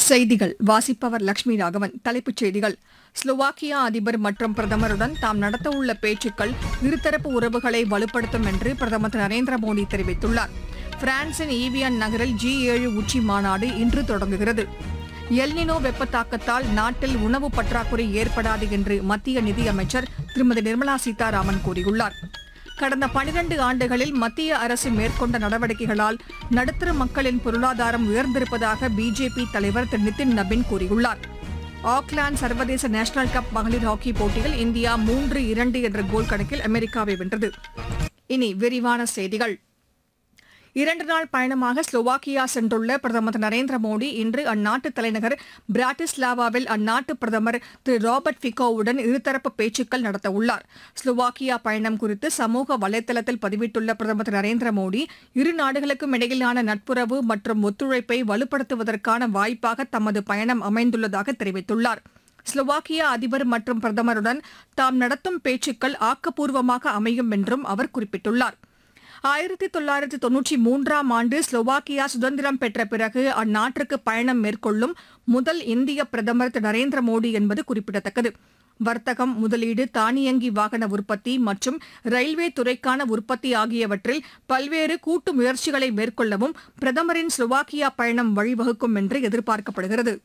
செய்திகள் வாசிப்பவர் லட்சுமி ராகவன் தலைப்புச் செய்திகள் ஸ்லோவாக்கியா அதிபர் மற்றும் பிரதமருடன் தாம் நடத்தவுள்ள பேச்சுக்கள் இருதரப்பு உறவுகளை வலுப்படுத்தும் என்று பிரதமர் திரு நரேந்திர மோடி தெரிவித்துள்ளார் பிரான்சின் ஈவியன் நகரில் ஜி ஏழு உச்சி மாநாடு இன்று தொடங்குகிறது எல்னினோ வெப்ப தாக்கத்தால் நாட்டில் உணவு பற்றாக்குறை ஏற்படாது என்று மத்திய நிதியமைச்சர் திருமதி நிர்மலா சீதாராமன் கூறியுள்ளார் கடந்த பனிரண்டு ஆண்டுகளில் மத்திய அரசு மேற்கொண்ட நடவடிக்கைகளால் நடுத்தர மக்களின் பொருளாதாரம் உயர்ந்திருப்பதாக பிஜேபி தலைவர் திரு நிதின் நபின் கூறியுள்ளார் ஆக்லாந்து சர்வதேச நேஷனல் கப் மகளிர் ஹாக்கி போட்டியில் இந்தியா மூன்று இரண்டு என்ற கோல் கணக்கில் அமெரிக்காவை வென்றது இனி விரிவான செய்திகள் இரண்டு நாள் பயணமாக ஸ்லோவாக்கியா சென்றுள்ள பிரதமர் திரு நரேந்திர மோடி இன்று அந்நாட்டு தலைநகர் பிராட்டிஸ்லாவாவில் அந்நாட்டு பிரதமர் திரு ராபர்ட் ஃபிகோவுடன் இருதரப்பு பேச்சுக்கள் நடத்தவுள்ளார் ஸ்லோவாக்கியா பயணம் குறித்து சமூக வலைதளத்தில் பதிவிட்டுள்ள பிரதமர் திரு நரேந்திர மோடி இரு நாடுகளுக்கும் இடையிலான நட்புறவு மற்றும் ஒத்துழைப்பை வலுப்படுத்துவதற்கான வாய்ப்பாக தமது பயணம் அமைந்துள்ளதாக தெரிவித்துள்ளார் ஸ்லோவாக்கியா அதிபர் மற்றும் பிரதமருடன் தாம் நடத்தும் பேச்சுக்கள் ஆக்கப்பூர்வமாக அமையும் என்றும் அவர் குறிப்பிட்டுள்ளார் ஆயிரத்தி தொள்ளாயிரத்தி தொன்னூற்றி மூன்றாம் ஆண்டு ஸ்லோவாக்கியா சுதந்திரம் பெற்ற பிறகு அந்நாட்டிற்கு பயணம் மேற்கொள்ளும் முதல் இந்திய பிரதமர் திரு நரேந்திர மோடி என்பது குறிப்பிடத்தக்கது வர்த்தகம் முதலீடு தானியங்கி வாகன உற்பத்தி மற்றும் ரயில்வே துறைக்கான உற்பத்தி ஆகியவற்றில் பல்வேறு கூட்டு முயற்சிகளை மேற்கொள்ளவும் பிரதமரின் ஸ்லோவாக்கியா பயணம் வழிவகுக்கும் என்று எதிர்பார்க்கப்படுகிறது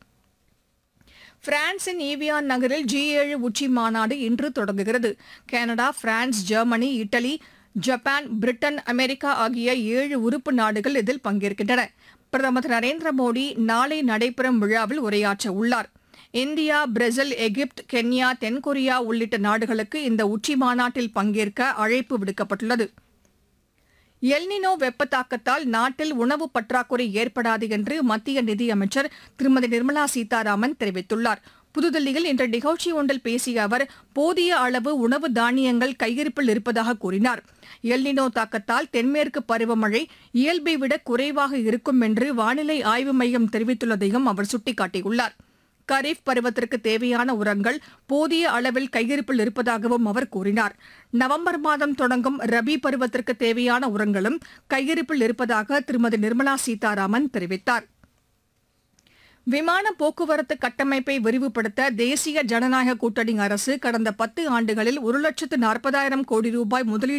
பிரான்சின் ஈவியான் நகரில் ஜி ஏழு உச்சி மாநாடு இன்று தொடங்குகிறது Canada France Germany Italy Japan Britain America ஆகிய ஏழு உறுப்பு நாடுகள் இதில் பங்கேற்கின்றன பிரதமர் திரு நரேந்திர மோடி நாளை நடைபெறும் விழாவில் உரையாற்ற உள்ளார் இந்தியா பிரேசில் எகிப்து கென்யா தென்கொரியா உள்ளிட்ட நாடுகளுக்கு இந்த உச்சி மாநாட்டில் பங்கேற்க அழைப்பு விடுக்கப்பட்டுள்ளது எல்னினோ வெப்ப தாக்கத்தால் நாட்டில் உணவு பற்றாக்குறை ஏற்படாது என்று மத்திய நிதியமைச்சர் திருமதி நிர்மலா சீதாராமன் தெரிவித்துள்ளார் புதுதில்லியில் இன்று நிகழ்ச்சி ஒன்றில் பேசிய அவர் போதிய அளவு உணவு தானியங்கள் கையிருப்பில் இருப்பதாக கூறினார் எல்னினோ தாக்கத்தால் தென்மேற்கு பருவமழை இயல்பை விட குறைவாக இருக்கும் என்று வானிலை ஆய்வு மையம் தெரிவித்துள்ளதையும் அவர் சுட்டிக்காட்டியுள்ளார் கரீஃப் பருவத்திற்கு தேவையான உரங்கள் போதிய அளவில் கையிருப்பில் இருப்பதாகவும் அவர் கூறினார் நவம்பர் மாதம் தொடங்கும் ரபி பருவத்திற்கு தேவையான உரங்களும் கையிருப்பில் இருப்பதாக திருமதி நிர்மலா சீதாராமன் தெரிவித்தார் விமான போக்குவரத்து கட்டமைப்பை விரிவுபடுத்த தேசிய ஜனநாயக கூட்டணி அரசு கடந்த பத்து ஆண்டுகளில் ஒரு லட்சத்து நாற்பதாயிரம் கோடி ரூபாய் முதலீடு